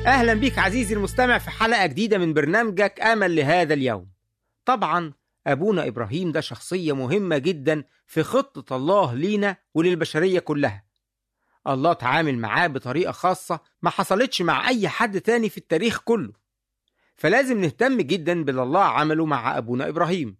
أهلا بك عزيزي المستمع في حلقة جديدة من برنامجك أمل لهذا اليوم طبعا أبونا إبراهيم ده شخصية مهمة جدا في خطة الله لينا وللبشرية كلها الله تعامل معاه بطريقة خاصة ما حصلتش مع أي حد تاني في التاريخ كله فلازم نهتم جدا باللي الله عمله مع أبونا إبراهيم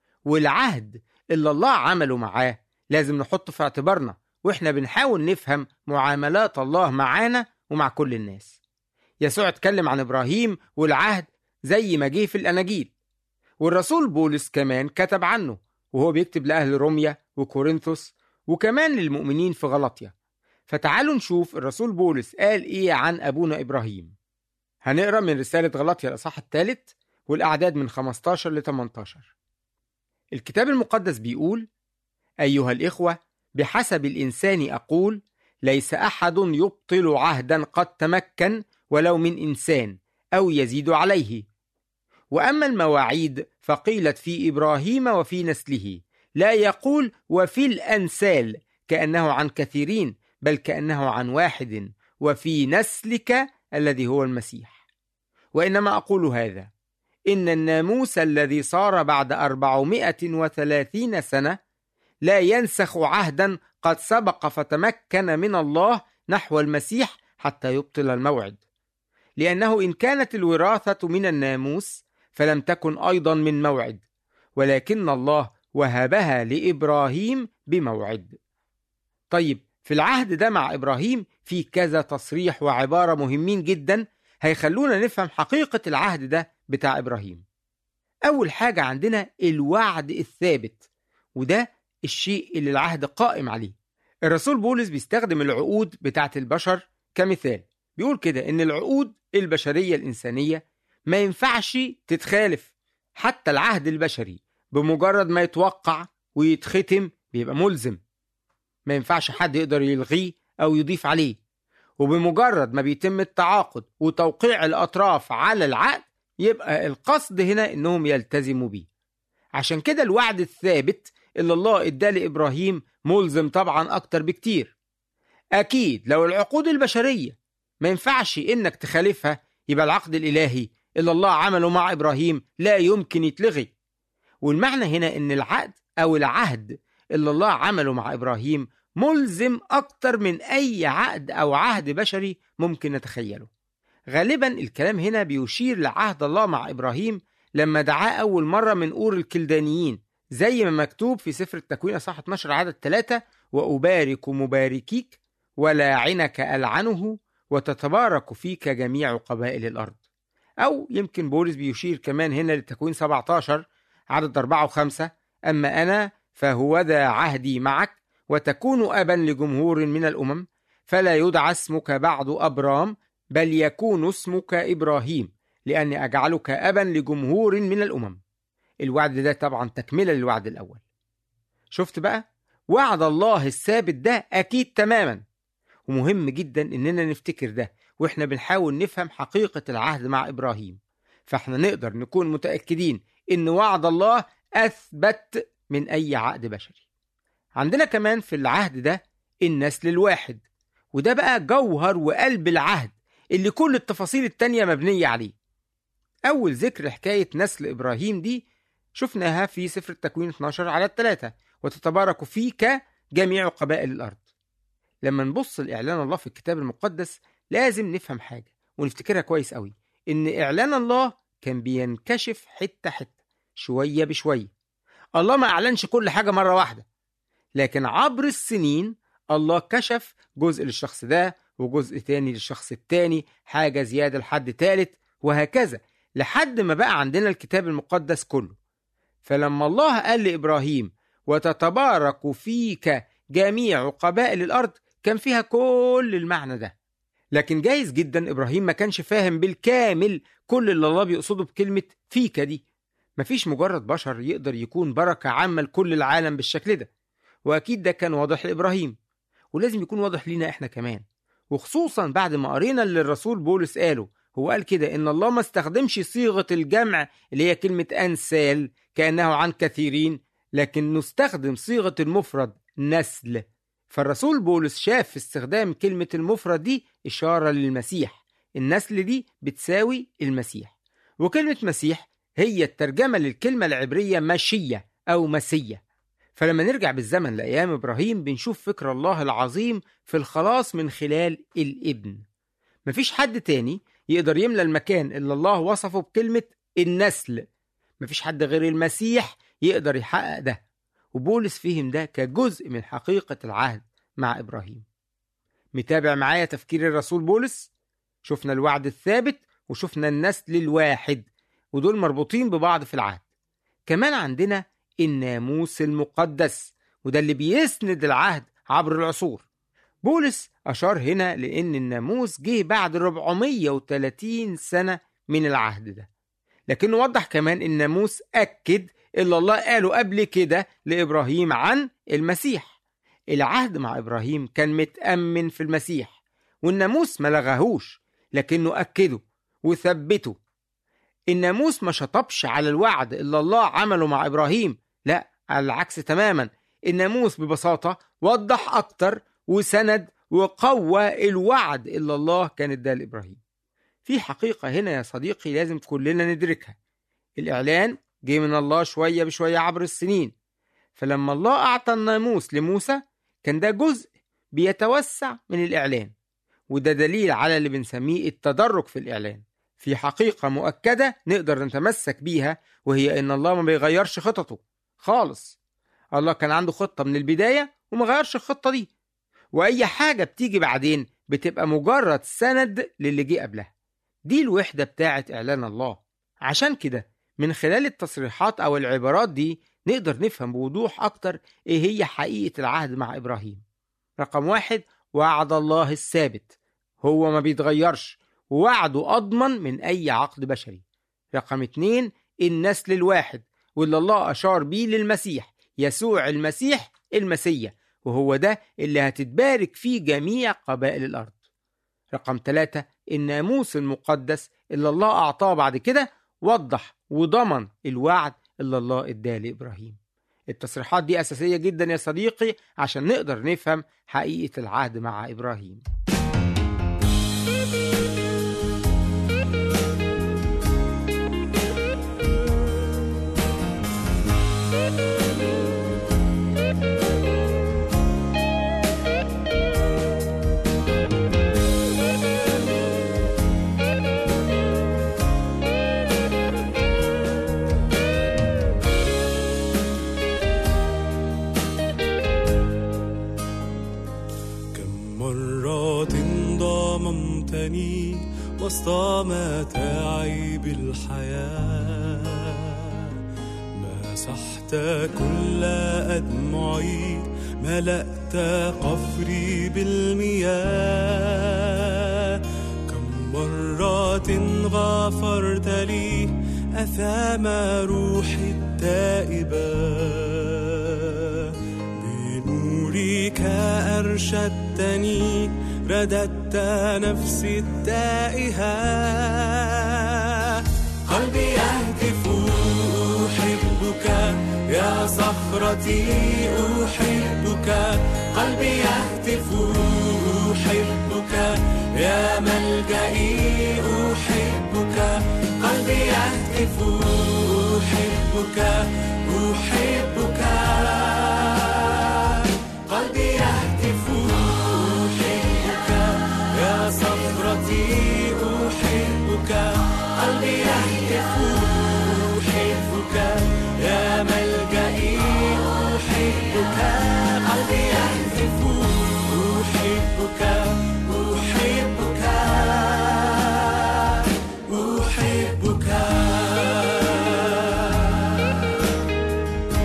والعهد اللي الله عمله معاه لازم نحطه في اعتبارنا وإحنا بنحاول نفهم معاملات الله معانا ومع كل الناس يسوع اتكلم عن إبراهيم والعهد زي ما جه في الأناجيل والرسول بولس كمان كتب عنه وهو بيكتب لأهل روميا وكورنثوس وكمان للمؤمنين في غلطيا فتعالوا نشوف الرسول بولس قال إيه عن أبونا إبراهيم هنقرأ من رسالة غلطيا الأصحاح الثالث والأعداد من 15 ل 18 الكتاب المقدس بيقول أيها الإخوة بحسب الإنسان أقول ليس أحد يبطل عهدا قد تمكن ولو من إنسان أو يزيد عليه وأما المواعيد فقيلت في إبراهيم وفي نسله لا يقول وفي الأنسال كأنه عن كثيرين بل كأنه عن واحد وفي نسلك الذي هو المسيح وإنما أقول هذا إن الناموس الذي صار بعد أربعمائة وثلاثين سنة لا ينسخ عهدا قد سبق فتمكن من الله نحو المسيح حتى يبطل الموعد لأنه إن كانت الوراثة من الناموس فلم تكن أيضا من موعد ولكن الله وهبها لإبراهيم بموعد طيب في العهد ده مع إبراهيم في كذا تصريح وعبارة مهمين جدا هيخلونا نفهم حقيقة العهد ده بتاع إبراهيم أول حاجة عندنا الوعد الثابت وده الشيء اللي العهد قائم عليه الرسول بولس بيستخدم العقود بتاعت البشر كمثال بيقول كده إن العقود البشرية الإنسانية ما ينفعش تتخالف حتى العهد البشري بمجرد ما يتوقع ويتختم بيبقى ملزم ما ينفعش حد يقدر يلغيه أو يضيف عليه وبمجرد ما بيتم التعاقد وتوقيع الأطراف على العقد يبقى القصد هنا إنهم يلتزموا بيه عشان كده الوعد الثابت اللي الله اداه لإبراهيم ملزم طبعا أكتر بكتير أكيد لو العقود البشرية ما ينفعش إنك تخالفها يبقى العقد الإلهي اللي الله عمله مع إبراهيم لا يمكن يتلغي والمعنى هنا إن العقد أو العهد اللي الله عمله مع إبراهيم ملزم أكتر من أي عقد أو عهد بشري ممكن نتخيله غالبا الكلام هنا بيشير لعهد الله مع إبراهيم لما دعاه أول مرة من أور الكلدانيين زي ما مكتوب في سفر التكوين أصحاح 12 عدد 3 وأبارك مباركيك ولاعنك ألعنه وتتبارك فيك جميع قبائل الأرض أو يمكن بولس بيشير كمان هنا للتكوين 17 عدد 4 و5 أما أنا فهو ذا عهدي معك وتكون أبا لجمهور من الأمم فلا يدعى اسمك بعد أبرام بل يكون اسمك إبراهيم لأني أجعلك أبا لجمهور من الأمم الوعد ده طبعا تكملة للوعد الأول شفت بقى وعد الله الثابت ده أكيد تماما ومهم جدا إننا نفتكر ده وإحنا بنحاول نفهم حقيقة العهد مع إبراهيم فإحنا نقدر نكون متأكدين إن وعد الله أثبت من أي عقد بشري عندنا كمان في العهد ده النسل الواحد وده بقى جوهر وقلب العهد اللي كل التفاصيل التانية مبنية عليه أول ذكر حكاية نسل إبراهيم دي شفناها في سفر التكوين 12 على الثلاثة وتتبارك فيك جميع قبائل الأرض لما نبص لإعلان الله في الكتاب المقدس لازم نفهم حاجة ونفتكرها كويس قوي إن إعلان الله كان بينكشف حتة حتة شوية بشوية الله ما أعلنش كل حاجة مرة واحدة لكن عبر السنين الله كشف جزء للشخص ده وجزء تاني للشخص التاني حاجة زيادة لحد تالت وهكذا لحد ما بقى عندنا الكتاب المقدس كله فلما الله قال لإبراهيم وتتبارك فيك جميع قبائل الأرض كان فيها كل المعنى ده لكن جايز جدا إبراهيم ما كانش فاهم بالكامل كل اللي الله بيقصده بكلمة فيك دي مفيش مجرد بشر يقدر يكون بركة عامة لكل العالم بالشكل ده وأكيد ده كان واضح لإبراهيم ولازم يكون واضح لينا إحنا كمان وخصوصا بعد ما قرينا اللي الرسول بولس قاله هو قال كده إن الله ما استخدمش صيغة الجمع اللي هي كلمة أنسال كأنه عن كثيرين لكن نستخدم صيغة المفرد نسل فالرسول بولس شاف في استخدام كلمة المفرد دي إشارة للمسيح النسل دي بتساوي المسيح وكلمة مسيح هي الترجمة للكلمة العبرية ماشية أو مسية فلما نرجع بالزمن لأيام إبراهيم بنشوف فكر الله العظيم في الخلاص من خلال الابن مفيش حد تاني يقدر يملى المكان اللي الله وصفه بكلمة النسل مفيش حد غير المسيح يقدر يحقق ده وبولس فهم ده كجزء من حقيقة العهد مع إبراهيم متابع معايا تفكير الرسول بولس شفنا الوعد الثابت وشفنا النسل الواحد ودول مربوطين ببعض في العهد كمان عندنا الناموس المقدس وده اللي بيسند العهد عبر العصور بولس أشار هنا لأن الناموس جه بعد 430 سنة من العهد ده لكنه وضح كمان الناموس أكد اللي الله قاله قبل كده لإبراهيم عن المسيح العهد مع إبراهيم كان متأمن في المسيح والناموس ما لغاهوش لكنه أكده وثبته الناموس ما شطبش على الوعد اللي الله عمله مع إبراهيم لا على العكس تماما الناموس ببساطة وضح أكتر وسند وقوى الوعد اللي الله كان اداه لإبراهيم في حقيقة هنا يا صديقي لازم كلنا ندركها الإعلان جه من الله شوية بشوية عبر السنين فلما الله أعطى الناموس لموسى كان ده جزء بيتوسع من الإعلان وده دليل على اللي بنسميه التدرج في الإعلان في حقيقة مؤكدة نقدر نتمسك بيها وهي إن الله ما بيغيرش خططه خالص الله كان عنده خطة من البداية وما غيرش الخطة دي وأي حاجة بتيجي بعدين بتبقى مجرد سند للي جه قبلها دي الوحدة بتاعة إعلان الله عشان كده من خلال التصريحات أو العبارات دي نقدر نفهم بوضوح أكتر إيه هي حقيقة العهد مع إبراهيم رقم واحد وعد الله الثابت هو ما بيتغيرش ووعده أضمن من أي عقد بشري رقم اتنين النسل الواحد واللي الله أشار بيه للمسيح يسوع المسيح المسيح وهو ده اللي هتتبارك فيه جميع قبائل الأرض رقم ثلاثة الناموس المقدس اللي الله أعطاه بعد كده وضح وضمن الوعد اللي الله اداه لإبراهيم التصريحات دي أساسية جدا يا صديقي عشان نقدر نفهم حقيقة العهد مع إبراهيم كم مرات ضممتني وسط متاعب الحياة مسحت كل أدمعي ملأت قفري بالمياه كم مرات غفرت لي أثام روحي التائبة بنورك أرشدتني رددت نفسي التائهة قلبي يهتف أحبك يا صخرتي أحبك قلبي يهتف أحبك يا ملجئي أحبك قلبي يهتف أحبك أحبك قلبي يهتف أحبك يا صخرتي أحبك قلبي يهتف أحبك يا ملجئي أحبك قلبي يهتف أحبك أحبك أحبك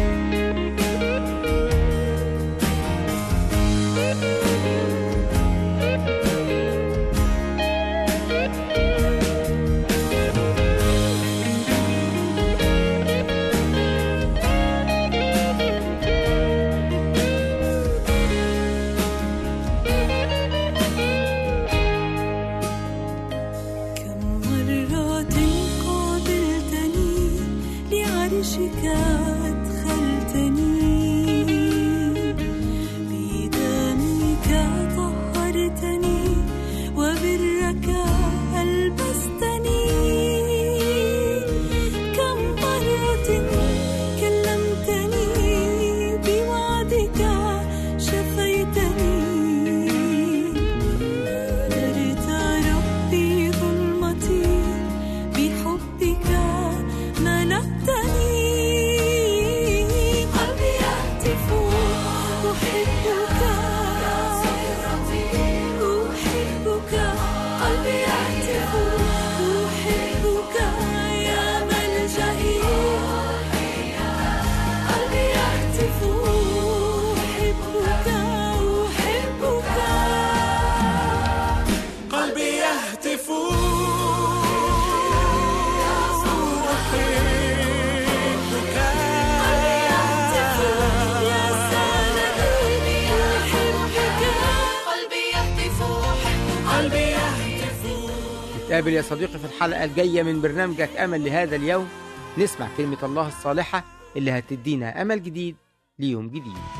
كم مرة قابلتني لعرشك أدخلتني بدمك طهرتني وبرك نتقابل يا صديقي في الحلقة الجاية من برنامجك أمل لهذا اليوم نسمع كلمة الله الصالحة اللي هتدينا أمل جديد ليوم جديد